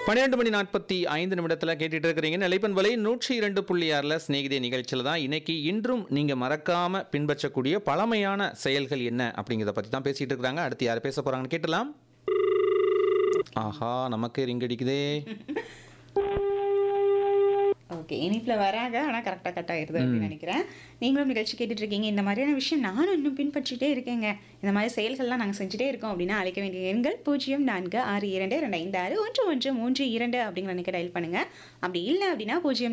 பன்னிரெண்டு மணி நாற்பத்தி ஐந்து நிமிடத்தில் கேட்டுட்டு இருக்கிறீங்க நிலைப்பன் வலை நூற்றி இரண்டு புள்ளி ஆறில் சிநேகிதே நிகழ்ச்சியில் தான் இன்னைக்கு இன்றும் நீங்கள் மறக்காம பின்பற்றக்கூடிய பழமையான செயல்கள் என்ன அப்படிங்கிறத பற்றி தான் பேசிட்டு இருக்கிறாங்க அடுத்து யார் பேச போறாங்கன்னு கேட்டலாம் ஆஹா நமக்கு ரிங் அடிக்குதே ஓகே இனிப்பில் வராங்க ஆனால் கரெக்டாக கட் ஆயிருது அப்படின்னு நினைக்கிறேன் நீங்களும் நிகழ்ச்சி கேட்டுட்டு இருக்கீங்க இந்த மாதிரியான விஷயம் நானும் இன்னும் பின்பற்றிட்டே இருக்கேங்க இந்த மாதிரி செயல்கள்லாம் நாங்கள் செஞ்சுட்டே இருக்கோம் அப்படின்னா அழைக்க வேண்டிய எண்கள் பூஜ்ஜியம் நான்கு ஆறு இரண்டு ரெண்டு ஐந்து ஆறு ஒன்று ஒன்று மூன்று இரண்டு அப்படிங்கிற எனக்கு டயல் பண்ணுங்க அப்படி இல்லை அப்படின்னா பூஜ்ஜியம்